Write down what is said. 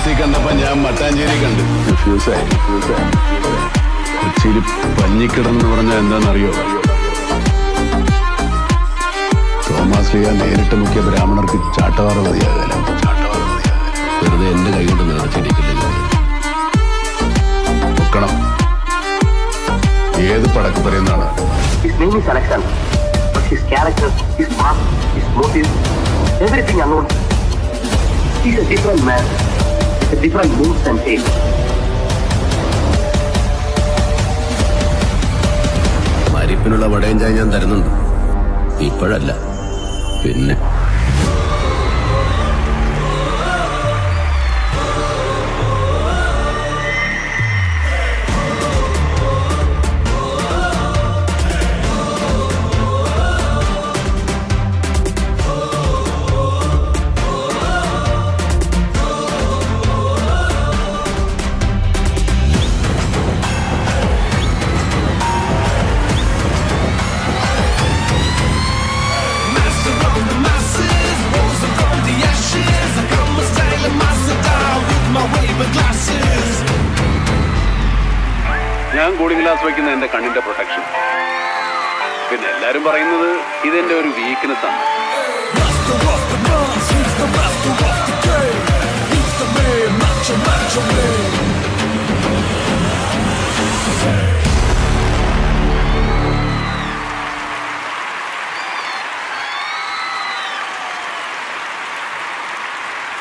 ബസ്സിൽ കണ്ടപ്പോ ഞാൻ മട്ടാഞ്ചേരി കണ്ടു ഫ്യൂസായി ഫ്യൂസായി കൊച്ചിയിൽ പഞ്ഞിക്കിടന്ന് പറഞ്ഞാൽ എന്താണെന്നറിയോ തോമാസ് ലിയ നേരിട്ട് മുഖ്യ ബ്രാഹ്മണർക്ക് ചാട്ടവാറ മതിയാകല ചാട്ടവാറ മതിയാകല വെറുതെ എന്റെ കൈ കൊണ്ട് നിറച്ചിരിക്കില്ല പൊക്കണം ഏത് പടക്ക് പറയുന്നതാണ് His name is Alexander, but his character, his past, his motives, everything unknown. He's a different man, with a different moves and tastes. മരിപ്പിനുള്ള വടയും ചായ ഞാൻ തരുന്നുണ്ട് ഇപ്പോഴല്ല പിന്നെ Master of the masses, rose from the ashes. I come a style and master down with my wave glasses. ഞാൻ cooling glass വയ്ക്കുന്ന എന്റെ കണ്ണിന്റെ protection പിന്നെ എല്ലാരും പറയുന്നത് ഇതെന്റെ ഒരു വീക്ക്നെസ് ആണ് Master of the